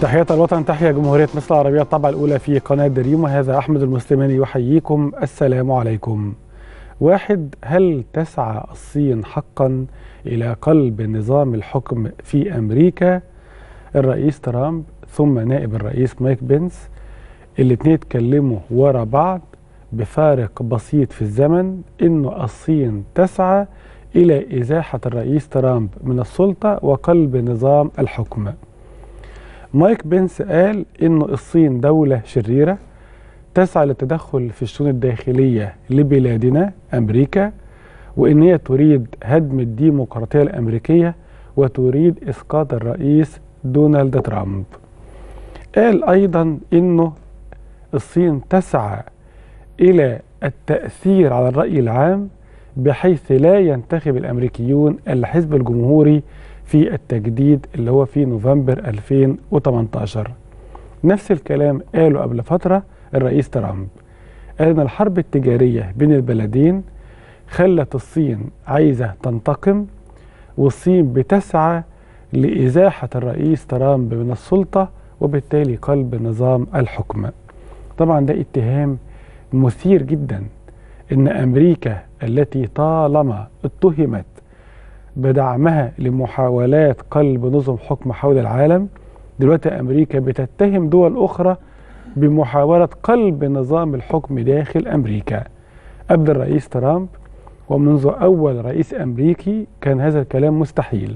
تحية الوطن تحية جمهورية مصر العربية الطبعة الأولى في قناة دريم وهذا أحمد المسلماني يحييكم السلام عليكم واحد هل تسعى الصين حقا إلى قلب نظام الحكم في أمريكا الرئيس ترامب ثم نائب الرئيس مايك بنس الاثنين اتكلموا ورا بعض بفارق بسيط في الزمن انه الصين تسعى الى ازاحه الرئيس ترامب من السلطه وقلب نظام الحكم. مايك بنس قال انه الصين دوله شريره تسعى للتدخل في الشؤون الداخليه لبلادنا امريكا وان هي تريد هدم الديمقراطيه الامريكيه وتريد اسقاط الرئيس دونالد ترامب. قال ايضا انه الصين تسعى الى التاثير على الراي العام بحيث لا ينتخب الامريكيون الحزب الجمهوري في التجديد اللي هو في نوفمبر 2018 نفس الكلام قاله قبل فتره الرئيس ترامب قال ان الحرب التجاريه بين البلدين خلت الصين عايزه تنتقم والصين بتسعى لازاحه الرئيس ترامب من السلطه وبالتالي قلب نظام الحكم طبعا ده اتهام مثير جدا ان امريكا التي طالما اتهمت بدعمها لمحاولات قلب نظم حكم حول العالم دلوقتي امريكا بتتهم دول اخرى بمحاوله قلب نظام الحكم داخل امريكا قبل الرئيس ترامب ومنذ اول رئيس امريكي كان هذا الكلام مستحيل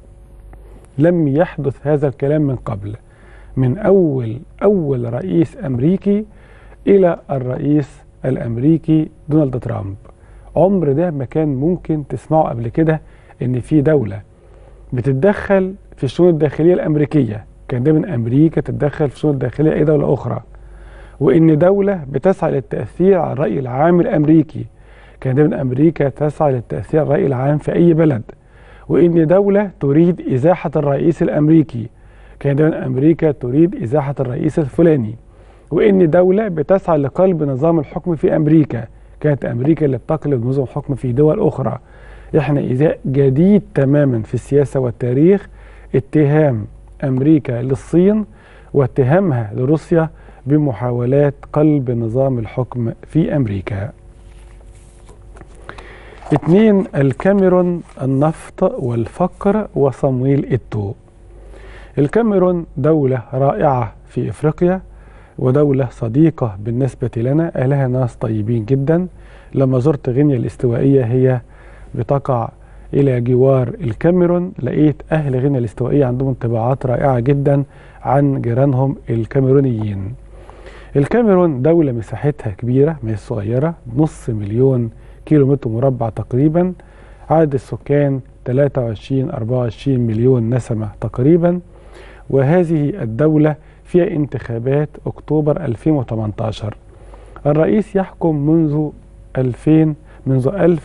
لم يحدث هذا الكلام من قبل من اول اول رئيس امريكي الى الرئيس الامريكي دونالد ترامب عمر ده ما كان ممكن تسمعه قبل كده ان في دوله بتتدخل في الشؤون الداخليه الامريكيه كان دايما امريكا تتدخل في الشؤون الداخليه اي دوله اخرى وان دوله بتسعى للتاثير على الراي العام الامريكي كان دايما امريكا تسعى للتاثير على الراي العام في اي بلد وان دوله تريد ازاحه الرئيس الامريكي كان دايما امريكا تريد ازاحه الرئيس الفلاني وان دوله بتسعى لقلب نظام الحكم في امريكا كانت امريكا اللي بتقلب نظام الحكم في دول اخرى احنا ايذاء جديد تماما في السياسه والتاريخ اتهام امريكا للصين واتهامها لروسيا بمحاولات قلب نظام الحكم في امريكا اثنين الكاميرون النفط والفقر وصمويل إتو الكاميرون دولة رائعة في إفريقيا ودولة صديقة بالنسبة لنا أهلها ناس طيبين جدا لما زرت غينيا الاستوائية هي بتقع إلى جوار الكاميرون لقيت أهل غينيا الاستوائية عندهم انطباعات رائعة جدا عن جيرانهم الكاميرونيين الكاميرون دولة مساحتها كبيرة مش صغيرة نص مليون كيلو متر مربع تقريبا عدد السكان 23 24 مليون نسمة تقريبا وهذه الدولة فيها انتخابات أكتوبر 2018 الرئيس يحكم منذ 2000 منذ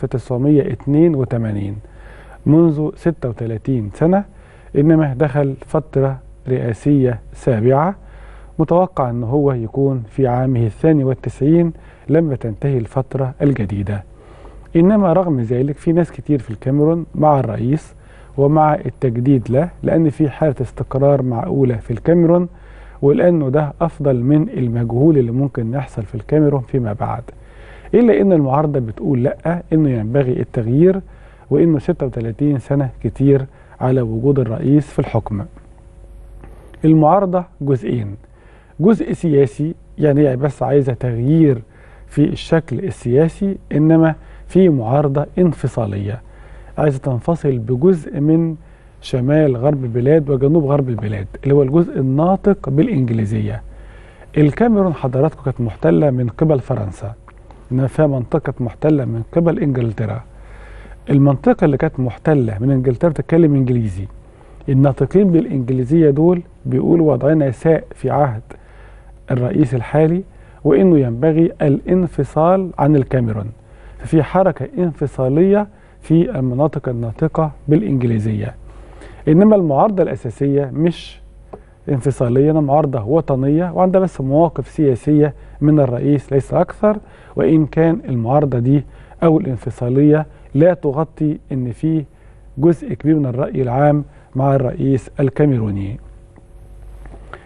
1982 منذ 36 سنة إنما دخل فترة رئاسية سابعة متوقع أن هو يكون في عامه الثاني والتسعين لما تنتهي الفترة الجديدة إنما رغم ذلك في ناس كتير في الكاميرون مع الرئيس ومع التجديد له لأن في حالة استقرار معقولة في الكاميرون ولأنه ده أفضل من المجهول اللي ممكن يحصل في الكاميرون فيما بعد إلا إن المعارضة بتقول لأ إنه ينبغي التغيير وإنه 36 سنة كتير على وجود الرئيس في الحكم المعارضة جزئين جزء سياسي يعني هي بس عايزة تغيير في الشكل السياسي إنما في معارضة انفصالية عايزة تنفصل بجزء من شمال غرب البلاد وجنوب غرب البلاد اللي هو الجزء الناطق بالإنجليزية الكاميرون حضراتكم كانت محتلة من قبل فرنسا إنما فيها منطقة محتلة من قبل إنجلترا المنطقة اللي كانت محتلة من إنجلترا تتكلم إنجليزي الناطقين بالإنجليزية دول بيقولوا وضعنا ساء في عهد الرئيس الحالي وإنه ينبغي الانفصال عن الكاميرون ففي حركة انفصالية في المناطق الناطقة بالإنجليزية إنما المعارضة الأساسية مش انفصالية معارضة وطنية وعندها بس مواقف سياسية من الرئيس ليس أكثر وإن كان المعارضة دي أو الانفصالية لا تغطي إن في جزء كبير من الرأي العام مع الرئيس الكاميروني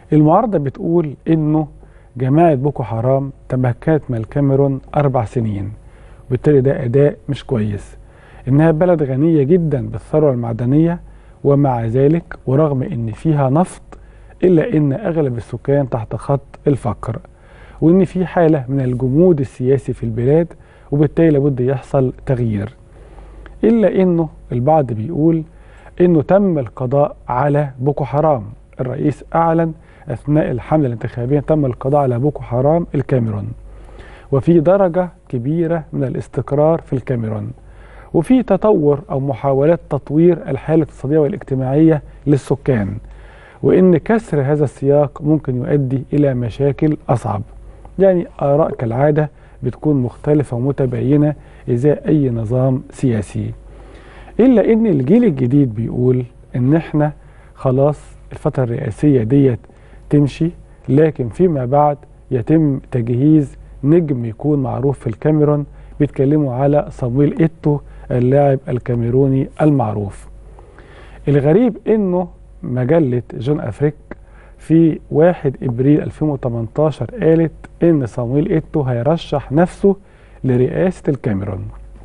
المعارضة بتقول إنه جماعة بوكو حرام تمكنت من الكاميرون أربع سنين وبالتالي ده أداء مش كويس إنها بلد غنية جدا بالثروة المعدنية ومع ذلك ورغم إن فيها نفط إلا إن أغلب السكان تحت خط الفقر وإن في حالة من الجمود السياسي في البلاد وبالتالي لابد يحصل تغيير إلا إنه البعض بيقول إنه تم القضاء على بوكو حرام الرئيس أعلن أثناء الحملة الانتخابية تم القضاء على بوكو حرام الكاميرون وفي درجة كبيرة من الاستقرار في الكاميرون وفي تطور أو محاولات تطوير الحالة الاقتصادية والاجتماعية للسكان وإن كسر هذا السياق ممكن يؤدي إلى مشاكل أصعب يعني آراء كالعادة بتكون مختلفة ومتباينة إزاء أي نظام سياسي إلا إن الجيل الجديد بيقول إن إحنا خلاص الفترة الرئاسية ديت تمشي لكن فيما بعد يتم تجهيز نجم يكون معروف في الكاميرون بيتكلموا على صامويل إيتو اللاعب الكاميروني المعروف الغريب إنه مجلة جون أفريك في 1 ابريل 2018 قالت ان صامويل ايتو هيرشح نفسه لرئاسه الكاميرون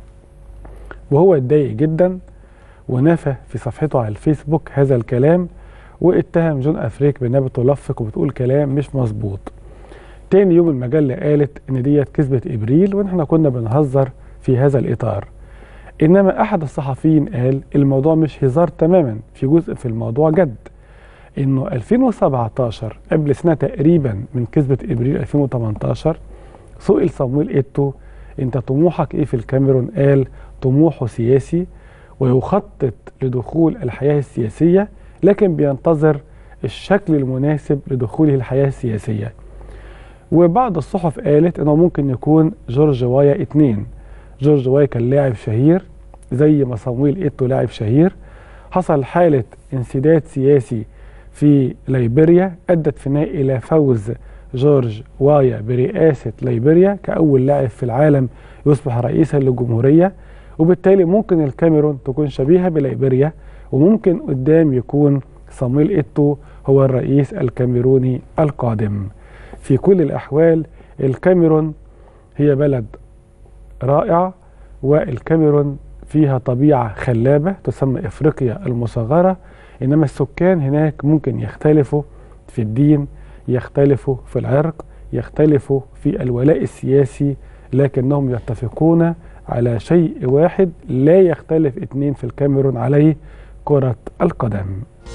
وهو اتضايق جدا ونفى في صفحته على الفيسبوك هذا الكلام واتهم جون افريك بانها بتلفق وبتقول كلام مش مظبوط تاني يوم المجله قالت ان ديت كذبه ابريل وان احنا كنا بنهزر في هذا الاطار انما احد الصحفيين قال الموضوع مش هزار تماما في جزء في الموضوع جد انه 2017 قبل سنه تقريبا من كذبه ابريل 2018 سئل صامويل ايتو انت طموحك ايه في الكاميرون قال طموحه سياسي ويخطط لدخول الحياه السياسيه لكن بينتظر الشكل المناسب لدخوله الحياه السياسيه وبعض الصحف قالت انه ممكن يكون جورج وايا اتنين جورج وايا كان لاعب شهير زي ما صامويل ايتو لاعب شهير حصل حاله انسداد سياسي في ليبيريا أدت في النهاية إلى فوز جورج وايا برئاسة ليبيريا كأول لاعب في العالم يصبح رئيسا للجمهورية وبالتالي ممكن الكاميرون تكون شبيهة بليبيريا وممكن قدام يكون صامويل إيتو هو الرئيس الكاميروني القادم في كل الأحوال الكاميرون هي بلد رائع والكاميرون فيها طبيعة خلابة تسمى إفريقيا المصغرة إنما السكان هناك ممكن يختلفوا في الدين يختلفوا في العرق يختلفوا في الولاء السياسي لكنهم يتفقون على شيء واحد لا يختلف اثنين في الكاميرون عليه كرة القدم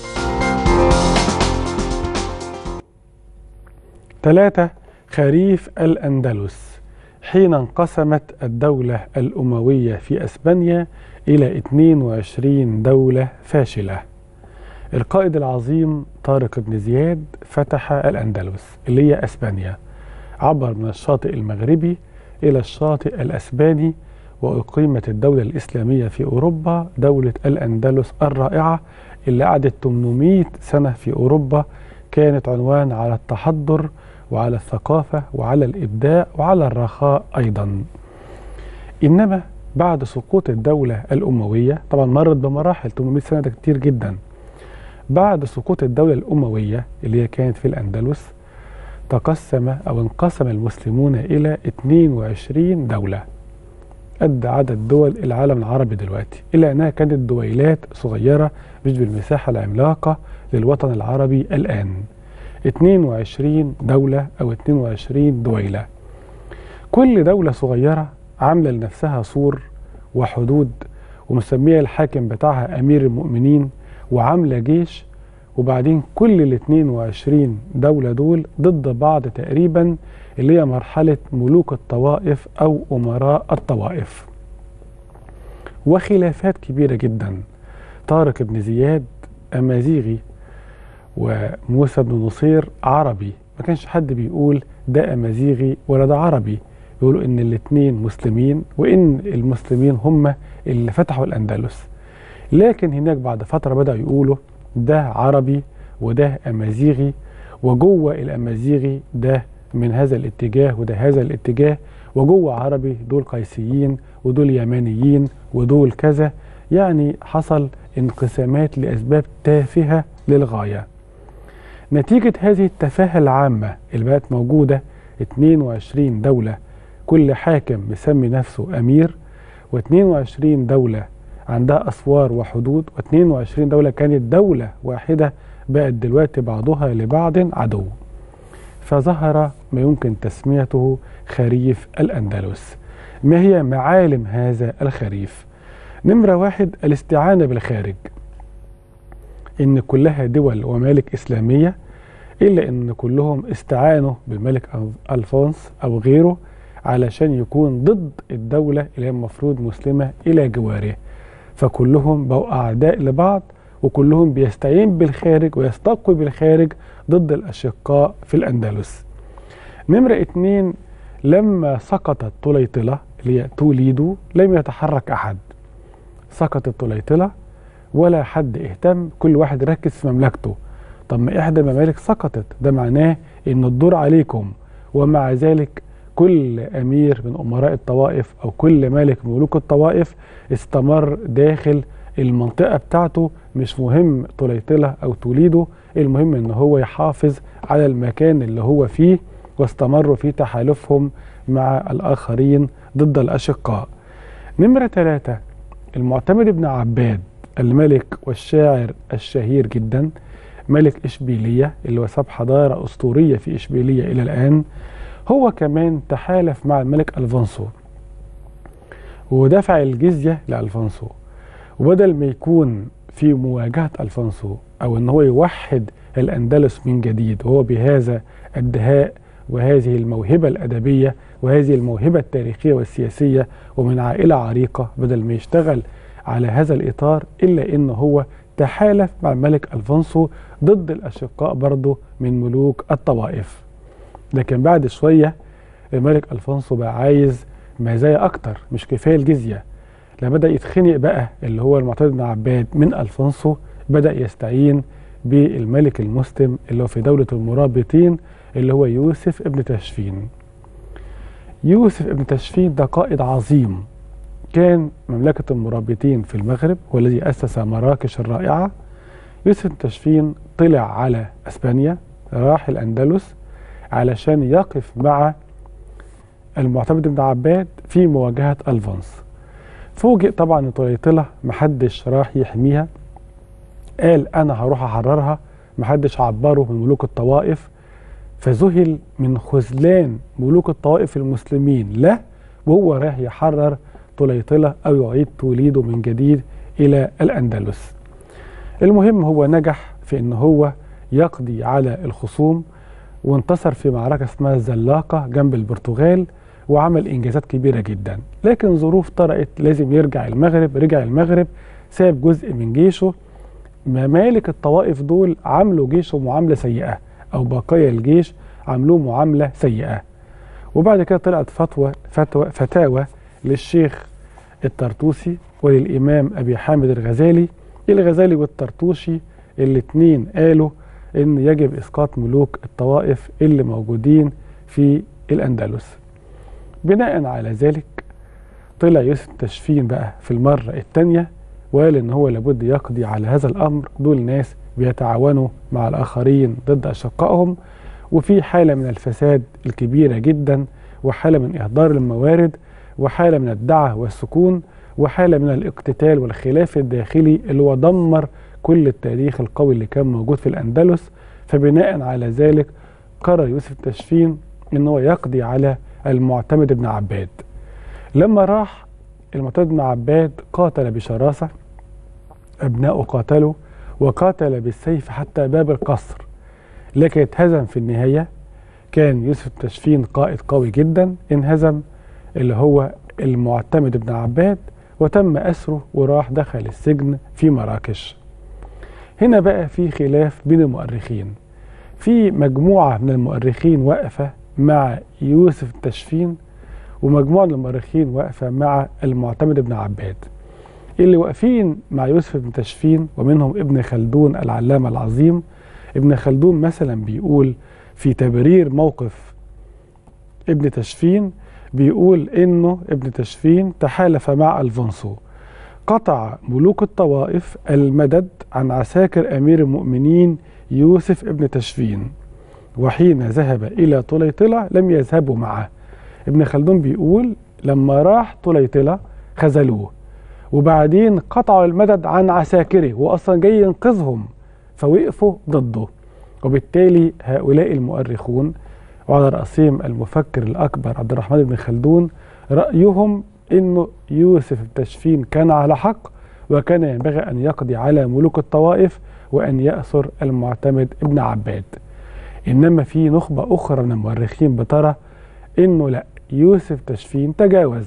ثلاثة خريف الأندلس حين انقسمت الدولة الأموية في أسبانيا إلى 22 دولة فاشلة القائد العظيم طارق بن زياد فتح الأندلس اللي هي أسبانيا عبر من الشاطئ المغربي إلى الشاطئ الأسباني وأقيمت الدولة الإسلامية في أوروبا دولة الأندلس الرائعة اللي قعدت 800 سنة في أوروبا كانت عنوان على التحضر وعلى الثقافة وعلى الإبداع وعلى الرخاء أيضا إنما بعد سقوط الدولة الأموية طبعا مرت بمراحل 800 سنة ده كتير جدا بعد سقوط الدولة الأموية اللي هي كانت في الأندلس تقسم أو انقسم المسلمون إلى 22 دولة قد عدد دول العالم العربي دلوقتي إلا أنها كانت دويلات صغيرة مش بالمساحة العملاقة للوطن العربي الآن 22 دولة أو 22 دويلة كل دولة صغيرة عاملة لنفسها سور وحدود ومسمية الحاكم بتاعها أمير المؤمنين وعاملة جيش وبعدين كل ال 22 دولة دول ضد بعض تقريبا اللي هي مرحلة ملوك الطوائف أو أمراء الطوائف وخلافات كبيرة جدا طارق بن زياد أمازيغي وموسى بن نصير عربي ما كانش حد بيقول ده أمازيغي ولا ده عربي يقولوا إن الاتنين مسلمين وإن المسلمين هم اللي فتحوا الأندلس لكن هناك بعد فترة بدأوا يقولوا ده عربي وده أمازيغي وجوه الأمازيغي ده من هذا الاتجاه وده هذا الاتجاه وجوه عربي دول قيسيين ودول يمانيين ودول كذا يعني حصل انقسامات لأسباب تافهة للغاية نتيجة هذه التفاهة العامة اللي بقت موجودة 22 دولة كل حاكم مسمي نفسه أمير و22 دولة عندها أسوار وحدود و22 دولة كانت دولة واحدة بقت دلوقتي بعضها لبعض عدو فظهر ما يمكن تسميته خريف الأندلس ما هي معالم هذا الخريف نمرة واحد الاستعانة بالخارج إن كلها دول وممالك إسلامية إلا إن كلهم استعانوا بالملك ألفونس أو غيره علشان يكون ضد الدولة اللي هي المفروض مسلمة إلى جواره فكلهم بقوا أعداء لبعض وكلهم بيستعين بالخارج ويستقوي بالخارج ضد الأشقاء في الأندلس نمرة اتنين لما سقطت طليطلة اللي هي توليدو لم يتحرك أحد سقطت طليطلة ولا حد اهتم كل واحد ركز في مملكته طب ما إحدى الممالك سقطت ده معناه إن الدور عليكم ومع ذلك كل أمير من أمراء الطوائف أو كل ملك من ملوك الطوائف استمر داخل المنطقة بتاعته مش مهم طليطلة أو توليدو المهم إن هو يحافظ على المكان اللي هو فيه واستمروا في تحالفهم مع الآخرين ضد الأشقاء نمرة ثلاثة المعتمد بن عباد الملك والشاعر الشهير جدا ملك إشبيلية اللي وساب حضارة أسطورية في إشبيلية إلى الآن هو كمان تحالف مع الملك ألفونسو ودفع الجزية لألفونسو وبدل ما يكون في مواجهة ألفونسو أو أن هو يوحد الأندلس من جديد وهو بهذا الدهاء وهذه الموهبة الأدبية وهذه الموهبة التاريخية والسياسية ومن عائلة عريقة بدل ما يشتغل على هذا الإطار إلا أنه هو تحالف مع الملك ألفونسو ضد الأشقاء برضه من ملوك الطوائف لكن بعد شوية الملك ألفونسو بقى عايز مزايا أكتر مش كفاية الجزية لما بدأ يتخنق بقى اللي هو المعتمد بن عباد من ألفونسو بدأ يستعين بالملك المسلم اللي هو في دولة المرابطين اللي هو يوسف ابن تشفين يوسف ابن تشفين ده قائد عظيم كان مملكة المرابطين في المغرب والذي أسس مراكش الرائعة يوسف ابن تشفين طلع على أسبانيا راح الأندلس علشان يقف مع المعتمد بن عباد في مواجهة ألفونس فوجئ طبعا ان طليطلة محدش راح يحميها قال انا هروح احررها محدش عبره من ملوك الطوائف فذهل من خذلان ملوك الطوائف المسلمين له وهو رايح يحرر طليطلة او يعيد توليده من جديد الى الاندلس المهم هو نجح في ان هو يقضي على الخصوم وانتصر في معركة اسمها الزلاقة جنب البرتغال وعمل انجازات كبيره جدا لكن ظروف طرقت لازم يرجع المغرب رجع المغرب ساب جزء من جيشه ممالك الطوائف دول عملوا جيشه معامله سيئه او بقايا الجيش عملوه معامله سيئه وبعد كده طلعت فتوى فتوى فتاوى للشيخ الطرطوسي وللامام ابي حامد الغزالي الغزالي والطرطوشي الاثنين قالوا ان يجب اسقاط ملوك الطوائف اللي موجودين في الاندلس بناء على ذلك طلع يوسف تشفين بقى في المرة الثانية وقال ان هو لابد يقضي على هذا الامر دول ناس بيتعاونوا مع الاخرين ضد اشقائهم وفي حالة من الفساد الكبيرة جدا وحالة من اهدار الموارد وحالة من الدعة والسكون وحالة من الاقتتال والخلاف الداخلي اللي هو دمر كل التاريخ القوي اللي كان موجود في الأندلس فبناء على ذلك قرر يوسف تشفين ان هو يقضي على المعتمد بن عباد لما راح المعتمد بن عباد قاتل بشراسة أبناؤه قاتلوا وقاتل بالسيف حتى باب القصر لكن اتهزم في النهاية كان يوسف تشفين قائد قوي جدا انهزم اللي هو المعتمد بن عباد وتم أسره وراح دخل السجن في مراكش هنا بقى في خلاف بين المؤرخين في مجموعة من المؤرخين واقفة مع يوسف التشفين ومجموعة من المؤرخين واقفة مع المعتمد بن عباد اللي واقفين مع يوسف بن تشفين ومنهم ابن خلدون العلامة العظيم ابن خلدون مثلا بيقول في تبرير موقف ابن تشفين بيقول انه ابن تشفين تحالف مع الفونسو قطع ملوك الطوائف المدد عن عساكر امير المؤمنين يوسف ابن تشفين وحين ذهب إلى طليطلة لم يذهبوا معه ابن خلدون بيقول لما راح طليطلة خذلوه وبعدين قطعوا المدد عن عساكره وأصلا جاي ينقذهم فوقفوا ضده وبالتالي هؤلاء المؤرخون وعلى رأسهم المفكر الأكبر عبد الرحمن بن خلدون رأيهم أنه يوسف التشفين كان على حق وكان ينبغي أن يقضي على ملوك الطوائف وأن يأسر المعتمد ابن عباد إنما في نخبة أخرى من المؤرخين بترى أنه لا يوسف تشفين تجاوز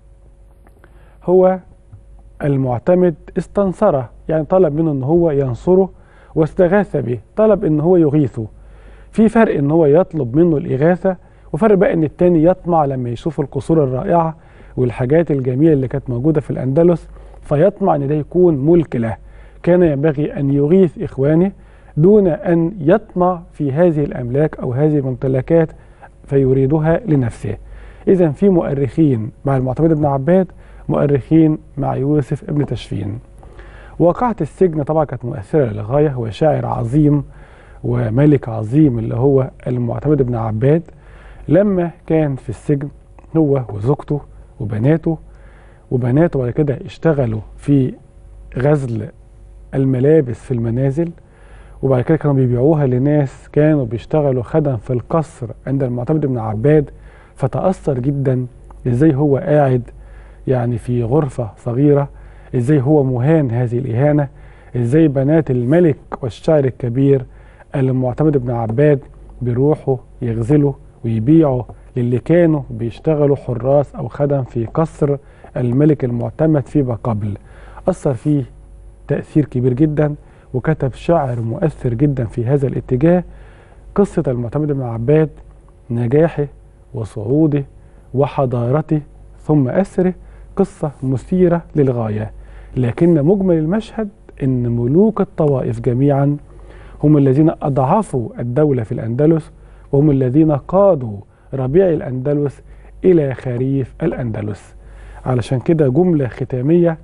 هو المعتمد استنصره يعني طلب منه أن هو ينصره واستغاث به طلب أن هو يغيثه في فرق أن هو يطلب منه الإغاثة وفرق بقى أن التاني يطمع لما يشوف القصور الرائعة والحاجات الجميلة اللي كانت موجودة في الأندلس فيطمع أن ده يكون ملك له كان ينبغي أن يغيث إخوانه دون أن يطمع في هذه الأملاك أو هذه الممتلكات فيريدها لنفسه إذا في مؤرخين مع المعتمد بن عباد مؤرخين مع يوسف ابن تشفين واقعة السجن طبعا كانت مؤثرة للغاية هو شاعر عظيم وملك عظيم اللي هو المعتمد بن عباد لما كان في السجن هو وزوجته وبناته وبناته بعد كده اشتغلوا في غزل الملابس في المنازل وبعد كده كانوا بيبيعوها لناس كانوا بيشتغلوا خدم في القصر عند المعتمد بن عباد فتأثر جدا ازاي هو قاعد يعني في غرفة صغيرة ازاي هو مهان هذه الإهانة ازاي بنات الملك والشاعر الكبير المعتمد بن عباد بيروحوا يغزلوا ويبيعوا للي كانوا بيشتغلوا حراس أو خدم في قصر الملك المعتمد فيما قبل أثر فيه تأثير كبير جدا وكتب شعر مؤثر جدا في هذا الاتجاه قصة المعتمد بن عباد نجاحه وصعوده وحضارته ثم أسره قصة مثيرة للغاية لكن مجمل المشهد أن ملوك الطوائف جميعا هم الذين أضعفوا الدولة في الأندلس وهم الذين قادوا ربيع الأندلس إلى خريف الأندلس علشان كده جملة ختامية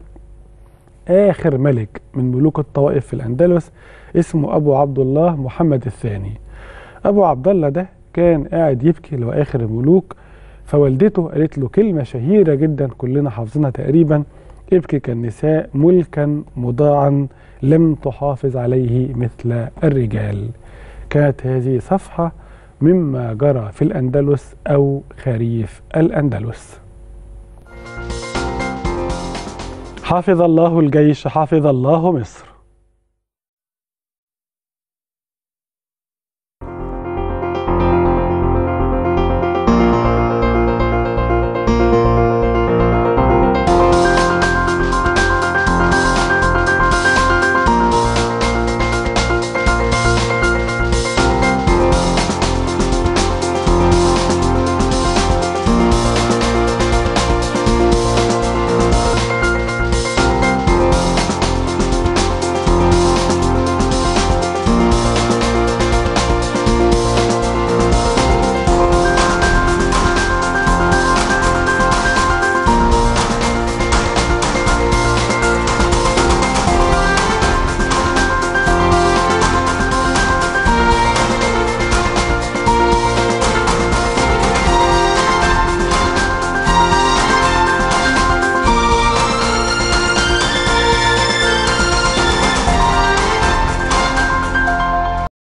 آخر ملك من ملوك الطوائف في الأندلس اسمه أبو عبد الله محمد الثاني أبو عبد الله ده كان قاعد يبكي اللي هو آخر الملوك فوالدته قالت له كلمة شهيرة جدا كلنا حافظينها تقريبا ابكي كالنساء ملكا مضاعا لم تحافظ عليه مثل الرجال كانت هذه صفحة مما جرى في الأندلس أو خريف الأندلس حافظ الله الجيش حافظ الله مصر